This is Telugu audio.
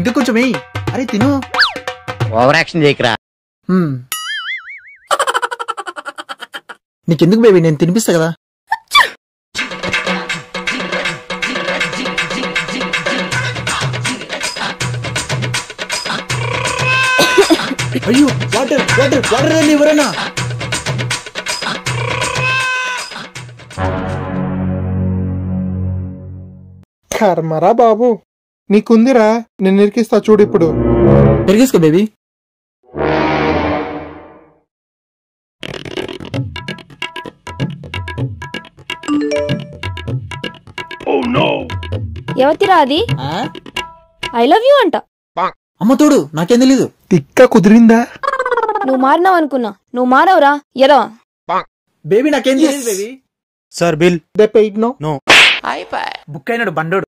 ఇంకా కొంచెం వేయి అరే తిను ఓవర్ యాక్షన్ చేయకరా హ్మ్. నీకెందుకు బేబీ నేను తినిపిస్తా కదా అయ్యో వాటర్ వాటర్ వాటర్ రండి ఎవరైనా కర్మరా బాబు నీకుందిరా నేను ఇరికిస్తా చూడు ఇప్పుడు పెరిగేసుకో బేబీ ఎవతిరా అది ఆ? ఐ లవ్ యూ అంట అమ్మ తోడు నాకేం తెలీదు తిక్క కుదిరిందా నువ్వు మారినావు అనుకున్నా నువ్వు మారవురా ఎరా బేబీ నాకేం తెలియదు baby sir bill they paid నో బుక్ అయినాడు బండోడు